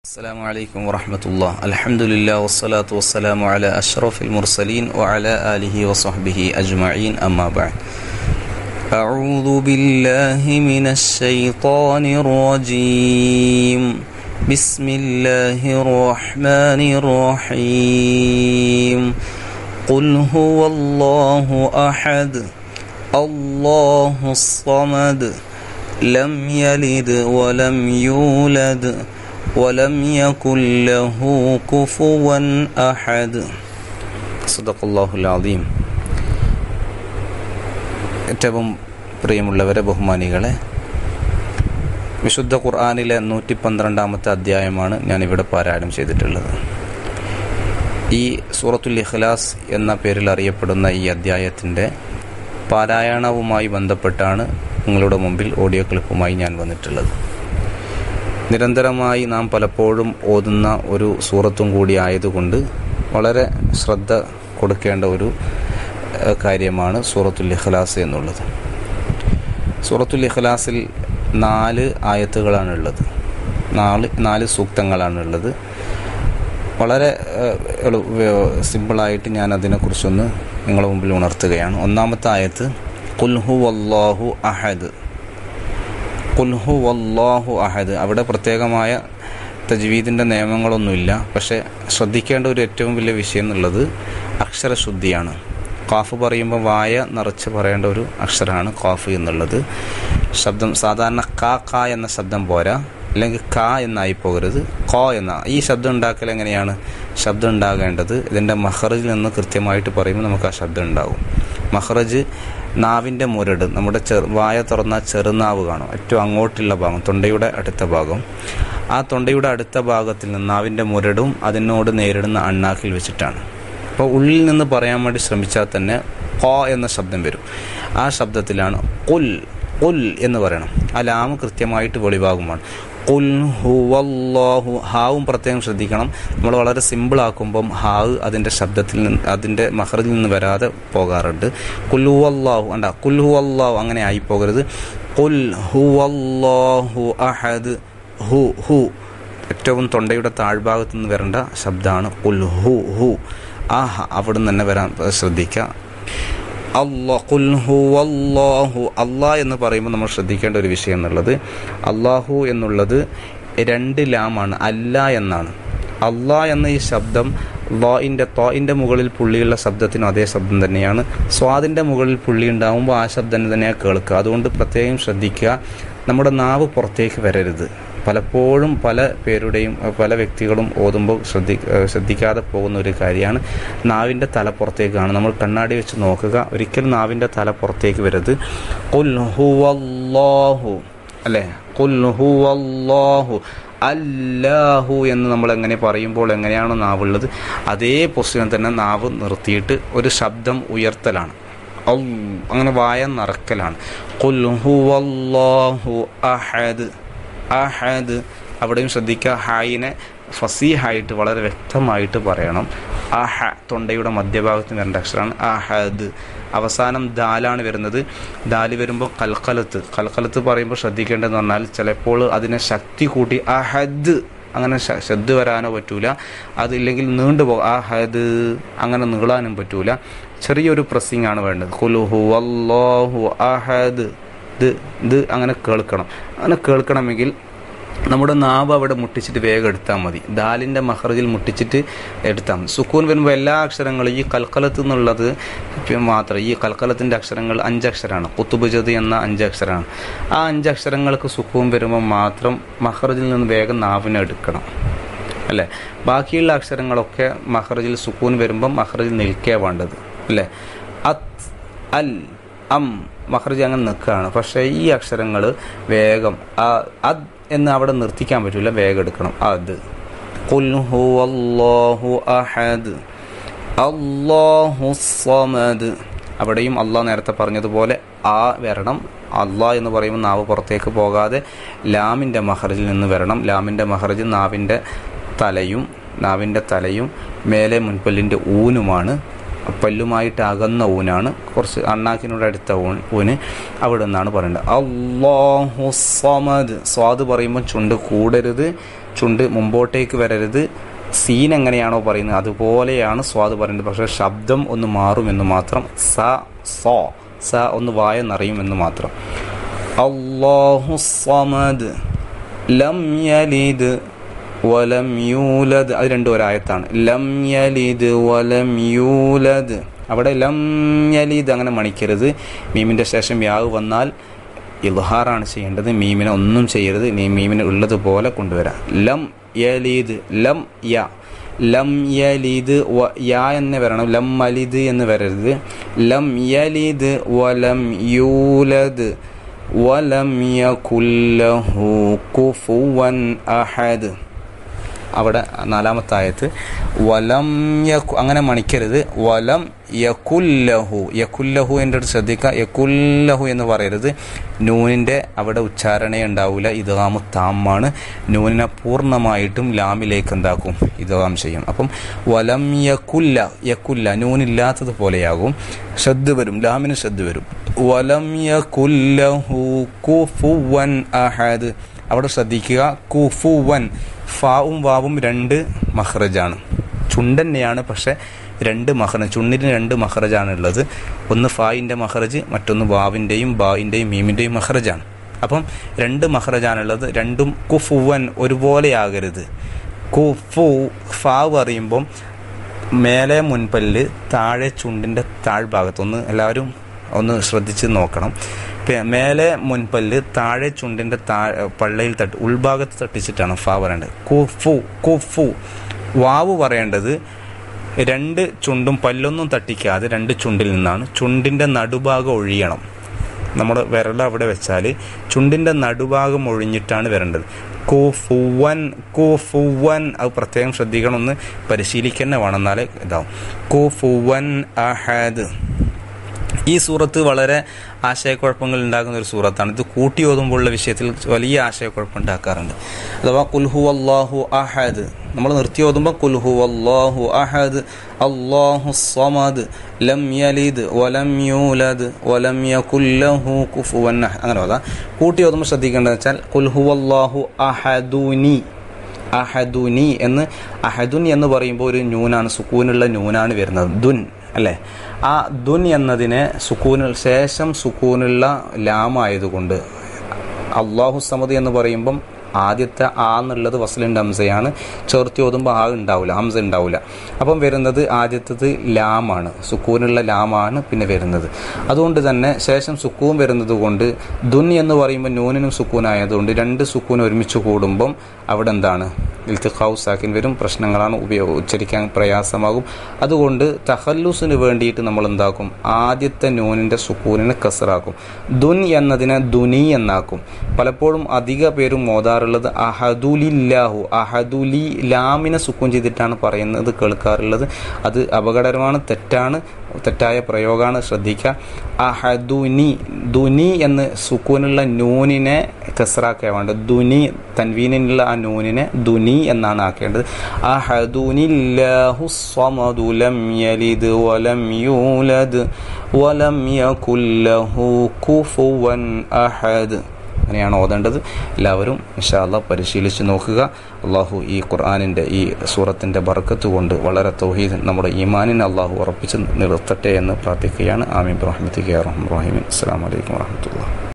السلام عليكم ورحمة الله الحمد لله والصلاة والسلام على أشرف المرسلين وعلى آله وصحبه أجمعين أما بعد أعوذ بالله من الشيطان الرجيم بسم الله الرحمن الرحيم قل هو الله أحد الله الصمد لم يلد ولم يولد ولم يكن له كفوا أحد صدق الله العظيم ഏറ്റവും പ്രിയമുള്ളവരെ ബഹുമാനികളെ വിശുദ്ധ ഖുർആാനിലെ നൂറ്റി പന്ത്രണ്ടാമത്തെ അധ്യായമാണ് ഞാനിവിടെ പാരായണം ചെയ്തിട്ടുള്ളത് ഈ സൂറത്തുൽ ഇഖ്ലാസ് എന്ന പേരിൽ അറിയപ്പെടുന്ന ഈ അധ്യായത്തിൻ്റെ പാരായണവുമായി ബന്ധപ്പെട്ടാണ് നിങ്ങളുടെ മുമ്പിൽ ഓഡിയോ ക്ലിപ്പുമായി ഞാൻ വന്നിട്ടുള്ളത് നിരന്തരമായി നാം പലപ്പോഴും ഓതുന്ന ഒരു സൂറത്തും കൂടി ആയതുകൊണ്ട് വളരെ ശ്രദ്ധ കൊടുക്കേണ്ട ഒരു ഏഹ്, കാര്യമാണ് സൂറത്തുൽ ഇഖ്ലാസ് എന്നുള്ളത് സൂറത്തുൽ ഇഖ്ലാസിൽ നാല് ആയത്തുകളാണുള്ളത് നാല് നാല് സൂക്തങ്ങളാണുള്ളത് വളരെ ഏഹ്, എളു- വേ- സിമ്പിളായിട്ട് ഞാൻ അതിനെക്കുറിച്ചൊന്ന് നിങ്ങളുടെ മുമ്പിൽ ഉണർത്തുകയാണ് ഒന്നാമത്തെ ആയത്ത് കുൽഹു വല്ലാഹു അഹദ് കുൽഹു വല്ലാഹു അഹദ് അവിടെ പ്രത്യേകമായ തജ്വീദിൻ്റെ നിയമങ്ങളൊന്നുമില്ല പക്ഷേ ശ്രദ്ധിക്കേണ്ട ഒരു ഏറ്റവും വലിയ വിഷയം എന്നുള്ളത് അക്ഷരശുദ്ധിയാണ് കാഫ് പറയുമ്പോൾ വായ നിറച്ച് പറയേണ്ട ഒരു അക്ഷരമാണ് കാഫ് എന്നുള്ളത് ശബ്ദം സാധാരണ കാ കാ എന്ന ശബ്ദം പോരാ അല്ലെങ്കിൽ ക എന്നായി പോകരുത് കോ എന്ന ഈ ശബ്ദം ഉണ്ടാക്കൽ എങ്ങനെയാണ് ശബ്ദം ഉണ്ടാകേണ്ടത് ഇതിൻ്റെ മഹറജിൽ നിന്ന് കൃത്യമായിട്ട് പറയുമ്പോൾ നമുക്ക് ആ ശബ്ദം ഉണ്ടാവും മഹറജ് നാവിൻ്റെ മുരട് നമ്മുടെ ചെറു വായ തുറന്ന ചെറുനാവ് കാണും ഏറ്റവും അങ്ങോട്ടുള്ള ഭാഗം തൊണ്ടയുടെ അടുത്ത ഭാഗം ആ തൊണ്ടയുടെ അടുത്ത ഭാഗത്തിൽ നിന്ന് നാവിൻ്റെ മുരടും അതിനോട് നേരിടുന്ന അണ്ണാക്കിൽ വെച്ചിട്ടാണ് അപ്പോൾ ഉള്ളിൽ നിന്ന് പറയാൻ വേണ്ടി ശ്രമിച്ചാൽ തന്നെ കോ എന്ന ശബ്ദം വരും ആ ശബ്ദത്തിലാണ് കുൽ കുൽ എന്ന് പറയണം ആ ലാമ് കൃത്യമായിട്ട് വെളിവാകുമാണ് കുൽ ഹുവല്ലാഹു ഹാവും പ്രത്യേകം ശ്രദ്ധിക്കണം നമ്മൾ വളരെ സിമ്പിൾ ആക്കുമ്പം ഹാവ് അതിൻ്റെ ശബ്ദത്തിൽ നിന്ന് അതിൻ്റെ മഹറിൽ നിന്ന് വരാതെ പോകാറുണ്ട് കുൽ ഹുവല്ലാഹു അണ്ട കുൽ ഹുവല്ലാഹു അങ്ങനെ ആയി പോകരുത് കുൽ ഹുവല്ലാഹു അഹദ് ഹു ഹു ഏറ്റവും തൊണ്ടയുടെ താഴ്ഭാഗത്ത് നിന്ന് വരേണ്ട ശബ്ദമാണ് കുൽ ഹു ഹു ആ ഹ അവിടെ നിന്ന് തന്നെ വരാൻ ശ്രദ്ധിക്കുക അള്ളാ കുൽ ഹുവല്ലാഹു അള്ളാ എന്ന് പറയുമ്പോൾ നമ്മൾ ശ്രദ്ധിക്കേണ്ട ഒരു വിഷയം എന്നുള്ളത് അള്ളാഹു എന്നുള്ളത് രണ്ട് ലാമാണ് അല്ല എന്നാണ് അള്ളാ എന്ന ഈ ശബ്ദം ലാഇൻ്റെ തോയിൻ്റെ മുകളിൽ പുള്ളിയുള്ള ശബ്ദത്തിനും അതേ ശബ്ദം തന്നെയാണ് സ്വാദിൻ്റെ മുകളിൽ പുള്ളി ഉണ്ടാകുമ്പോൾ ആ ശബ്ദം തന്നെയാണ് കേൾക്കുക അതുകൊണ്ട് പ്രത്യേകം ശ്രദ്ധിക്കുക നമ്മുടെ നാവ് പുറത്തേക്ക് വരരുത് പലപ്പോഴും പല പേരുടെയും അഹ് പല വ്യക്തികളും ഓതുമ്പോൾ ശ്രദ്ധി ഏഹ് ശ്രദ്ധിക്കാതെ പോകുന്ന ഒരു കാര്യമാണ് നാവിൻ്റെ തല പുറത്തേക്കാണ് നമ്മൾ കണ്ണാടി വെച്ച് നോക്കുക ഒരിക്കലും നാവിൻ്റെ തല പുറത്തേക്ക് വരരുത് കുൽ ഹുവല്ലാഹു അല്ലേ കുൽ ഹുവല്ലാഹു അല്ലാഹു എന്ന് നമ്മൾ എങ്ങനെ പറയുമ്പോൾ എങ്ങനെയാണോ നാവുള്ളത് അതേ പൊസിഷൻ തന്നെ നാവ് നിർത്തിയിട്ട് ഒരു ശബ്ദം ഉയർത്തലാണ് ഔ അങ്ങനെ വായ നിറക്കലാണ് കുൽ ഹുവല്ലാഹു അഹദ് അഹദ് അവിടെയും ശ്രദ്ധിക്കുക ഹായിനെ ഫസീഹായിട്ട് വളരെ വ്യക്തമായിട്ട് പറയണം അഹ തൊണ്ടയുടെ മധ്യഭാഗത്ത് വരേണ്ട അക്ഷരമാണ് അഹദ് അവസാനം ദാലാണ് വരുന്നത് ദാല് വരുമ്പോൾ കൽക്കലത്ത് കൽക്കലത്ത് പറയുമ്പോൾ ശ്രദ്ധിക്കേണ്ടതെന്ന് പറഞ്ഞാൽ ചിലപ്പോൾ അതിനെ ശക്തി കൂട്ടി അഹദ് അങ്ങനെ ശ- ശബ്ദ വരാനോ പറ്റൂല അതില്ലെങ്കിൽ നീണ്ടു പോകും അഹദ് അങ്ങനെ നീളാനും പറ്റൂല ചെറിയൊരു പ്രസ്സിങ് ആണ് വേണ്ടത് കുലുഹു അല്ലാഹു അഹദ് ഇത് ഇത് അങ്ങനെ കേൾക്കണം അങ്ങനെ കേൾക്കണമെങ്കിൽ നമ്മുടെ നാവ് അവിടെ മുട്ടിച്ചിട്ട് വേഗം എടുത്താൽ മതി ദാലിൻ്റെ മഹറജിൽ മുട്ടിച്ചിട്ട് എടുത്താൽ മതി സുക്കൂൻ വരുമ്പോൾ എല്ലാ അക്ഷരങ്ങളും ഈ കൽക്കലത്ത് എന്നുള്ളത് പിന്നെ മാത്രം ഈ കൽക്കലത്തിൻ്റെ അക്ഷരങ്ങൾ അഞ്ചക്ഷരമാണ് കുത്തുബുജത് എന്ന അഞ്ചക്ഷരമാണ് ആ അഞ്ചക്ഷരങ്ങൾക്ക് സുക്കൂൻ വരുമ്പോൾ മാത്രം മഹറജിൽ നിന്ന് വേഗം നാവിനെ എടുക്കണം അല്ലേ ബാക്കിയുള്ള അക്ഷരങ്ങളൊക്കെ മഹറജിൽ സുക്കൂൻ വരുമ്പം മഹറജിൽ നിൽക്കേ വേണ്ടത് അല്ലേ അത് അൽ അം മഹ്റജ് അങ്ങനെ നിൽക്കുകയാണ് പക്ഷേ ഈ അക്ഷരങ്ങൾ വേഗം ആ അത് എന്ന് അവിടെ നിർത്തിക്കാൻ പറ്റില്ല വേഗം എടുക്കണം അത് കുൽ ഹുവല്ലാഹു അഹദ് അല്ലാഹു സമദ് അവിടെയും അള്ളാഹ് നേരത്തെ പറഞ്ഞതുപോലെ ആ വരണം അള്ളാഹ് എന്ന് പറയുമ്പോൾ നാവ് പുറത്തേക്ക് പോകാതെ ലാമിൻ്റെ മഹറജിൽ നിന്ന് വരണം ലാമിൻ്റെ മഹറജ് നാവിൻ്റെ തലയും നാവിൻ്റെ തലയും മേലെ മുൻപല്ലിൻ്റെ ഊനുമാണ് പല്ലുമായിട്ട് അകന്ന ഊനാണ് കുറച്ച് അണ്ണാക്കിനോട് അടുത്ത ഊൺ ഊന് അവിടെ നിന്നാണ് പറയേണ്ടത് അള്ളാഹു സമദ് സ്വാദ് പറയുമ്പോൾ ചുണ്ട് കൂടരുത് ചുണ്ട് മുമ്പോട്ടേക്ക് വരരുത് സീൻ എങ്ങനെയാണോ പറയുന്നത് അതുപോലെയാണ് സ്വാദ് പറയുന്നത് പക്ഷേ ശബ്ദം ഒന്ന് മാറുമെന്ന് മാത്രം സ സോ സ ഒന്ന് വായ നിറയുമെന്ന് മാത്രം അള്ളാഹു സമദ് ലം യലിദ് വലം യൂലദ് അത് രണ്ടും ഒരായത്താണ് ലം യലിദ് വലം യൂലദ് അവിടെ ലം യലിദ് അങ്ങനെ മണിക്കരുത് മീമിൻ്റെ ശേഷം യാവ് വന്നാൽ ഇൽഹാറാണ് ചെയ്യേണ്ടത് മീമിനെ ഒന്നും ചെയ്യരുത് നീ മീമിനെ ഉള്ളതുപോലെ കൊണ്ടുവരാം ലം യലീദ് ലം യ ലം യലീദ് വ യാ എന്ന് വരണം ലം മലിദ് എന്ന് വരരുത് ലം യലീദ് വലം യൂലദ് വലം യകുല്ലഹു കുഫുവൻ അഹദ് അവിടെ നാലാമത്തെ ആയത്ത് വലം യക്കു അങ്ങനെ മണിക്കരുത് വലം യക്കുല്ലഹു യക്കുല്ലഹു എൻ്റെ അടുത്ത് ശ്രദ്ധിക്കുക യക്കുല്ലഹു എന്ന് പറയരുത് നൂനിൻ്റെ അവിടെ ഉച്ചാരണേ ഉണ്ടാവില്ല ഇതാമു താമാണ് നൂനിനെ പൂർണ്ണമായിട്ടും ലാമിലേക്ക് എന്താക്കും ഇതാം ചെയ്യും അപ്പം വലം യക്കുല്ല യക്കുല്ല നൂനില്ലാത്തത് പോലെയാകും ശ്രദ്ധ വരും ലാമിന് ശ്രദ്ധ വരും വലം യക്കുല്ലഹു കുഫുവൻ അഹദ് അവിടെ ശ്രദ്ധിക്കുക കുഫുവൻ ഫാവും വാവും രണ്ട് മഹ്റജാണ് ചുണ്ടന്നെയാണ് പക്ഷെ രണ്ട് മഹ്റ ചുണ്ടിന് രണ്ട് മഹ്റജാണ് ഉള്ളത് ഒന്ന് ഫായിൻ്റെ മഹ്റജ് മറ്റൊന്ന് വാവിൻ്റെയും ബായിൻ്റെയും മീമിൻ്റെയും മഹ്റജാണ് അപ്പം രണ്ട് മഹ്റജാണുള്ളത് രണ്ടും കുഫുവൻ ഒരുപോലെയാകരുത് കുഫു ഫാവ് അറിയുമ്പം മേലെ മുൻപല്ല് താഴെ ചുണ്ടിൻ്റെ താഴ്ഭാഗത്ത് ഒന്ന് എല്ലാവരും ഒന്ന് ശ്രദ്ധിച്ച് നോക്കണം മേലെ മുൻപല്ല് താഴെ ചുണ്ടിൻ്റെ താ പള്ളയിൽ തട്ട് ഉൾഭാഗത്ത് തട്ടിച്ചിട്ടാണ് ഫാ പറയേണ്ടത് കുഫു കുഫു വാവ് പറയേണ്ടത് രണ്ട് ചുണ്ടും പല്ലൊന്നും തട്ടിക്കാതെ രണ്ട് ചുണ്ടിൽ നിന്നാണ് ചുണ്ടിൻ്റെ നടുഭാഗം ഒഴിയണം നമ്മുടെ വിരൽ അവിടെ വെച്ചാൽ ചുണ്ടിൻ്റെ നടുഭാഗം ഒഴിഞ്ഞിട്ടാണ് വരേണ്ടത് കുഫുവൻ കുഫുവൻ അത് പ്രത്യേകം ശ്രദ്ധിക്കണം ഒന്ന് പരിശീലിക്കന്നെ വേണം എന്നാലേ ഇതാവും കുഫുവൻ അഹദ് ഈ സൂറത്ത് വളരെ ആശയക്കുഴപ്പങ്ങൾ ഉണ്ടാക്കുന്ന ഒരു സൂറത്താണ് ഇത് കൂട്ടി ഓതുമ്പോഴുള്ള വിഷയത്തിൽ വലിയ ആശയക്കുഴപ്പം ഉണ്ടാക്കാറുണ്ട് അഥവാ കുൽഹു അള്ളാഹു അഹദ് നമ്മൾ നിർത്തി ഓതുമ്പോൾ കുൽഹു അള്ളാഹു അഹദ് അള്ളാഹു സമദ് ലം യലിദ് വലം യൂലദ് വലം യകുല്ലഹു കുഫുവൻ അങ്ങനെ ഓതാ കൂട്ടി ഓതുമ്പോൾ ശ്രദ്ധിക്കേണ്ടത് വെച്ചാൽ കുൽഹു അള്ളാഹു അഹദുനി അഹദുനി എന്ന് അഹദുൻ എന്ന് പറയുമ്പോൾ ഒരു ന്യൂനാണ് സുക്കൂനുള്ള ന്യൂനാണ് വരുന്നത് ദുൻ അല്ലേ ആ ദുൻ എന്നതിനെ സുക്കൂനിൽ ശേഷം സുക്കൂനുള്ള ലാമായതുകൊണ്ട് അള്ളാഹു സമതി എന്ന് പറയുമ്പം ആദ്യത്തെ ആ എന്നുള്ളത് വസ്ലിൻ്റെ ഹംസയാണ് ചേർത്തി ഓതുമ്പോൾ ആ ഉണ്ടാവില്ല ഹംസ ഉണ്ടാവില്ല അപ്പം വരുന്നത് ആദ്യത്തത് ലാമാണ് സുക്കൂനുള്ള ലാമാണ് പിന്നെ വരുന്നത് അതുകൊണ്ട് തന്നെ ശേഷം സുക്കൂൻ വരുന്നത് കൊണ്ട് ദുൻ എന്ന് പറയുമ്പോൾ നൂനിനും സുക്കൂനായതുകൊണ്ട് രണ്ട് സുക്കൂൻ ഒരുമിച്ച് കൂടുമ്പം അവിടെ എന്താണ് ഇൽത്തിഖാവ് സാക്കിൻ വരും പ്രശ്നങ്ങളാണ് ഉപയോഗ ഉച്ചരിക്കാൻ പ്രയാസമാകും അതുകൊണ്ട് തഹല്ലുസിന് വേണ്ടിയിട്ട് നമ്മൾ എന്താക്കും ആദ്യത്തെ നൂനിൻ്റെ സുക്കൂനിനെ കസറാക്കും ദുൻ എന്നതിനെ ദുനി എന്നാക്കും പലപ്പോഴും അധിക പേരും മോതാറുള്ളത് അഹദുലില്ലാഹു അഹദുലി ലാമിനെ സുക്കൂൻ ചെയ്തിട്ടാണ് പറയുന്നത് കേൾക്കാറുള്ളത് അത് അപകടകരമാണ് തെറ്റാണ് തെറ്റായ പ്രയോഗമാണ് ശ്രദ്ധിക്കുക അഹദുനി ദുനി എന്ന് സുക്കൂനുള്ള നൂനിനെ കസറാക്കുക വേണ്ടത് ദുനി തൻവീനിനുള്ള ആ നൂനിനെ ദുനി എന്നാണ് ആക്കേണ്ടത് അഹദുനില്ലാഹു സ്വമദു ലം യലിദ് വലം യൂലദ് വലം യകുല്ലഹു കുഫുവൻ അഹദ് അങ്ങനെയാണ് ഓതേണ്ടത് എല്ലാവരും ഇൻഷാല്ല പരിശീലിച്ച് നോക്കുക അള്ളാഹു ഈ ഖുർആാനിൻ്റെ ഈ സൂറത്തിൻ്റെ ബർക്കത്ത് കൊണ്ട് വളരെ തൗഹീദ് നമ്മുടെ ഈമാനിനെ അള്ളാഹു ഉറപ്പിച്ച് നിർത്തട്ടെ എന്ന് പ്രാർത്ഥിക്കുകയാണ് ആമീൻ റഹ്മത്തിക്ക് റഹ്മാൻ റഹീമിൻ അസ്സാം വലൈക്കും വാഹമത്തുള്ള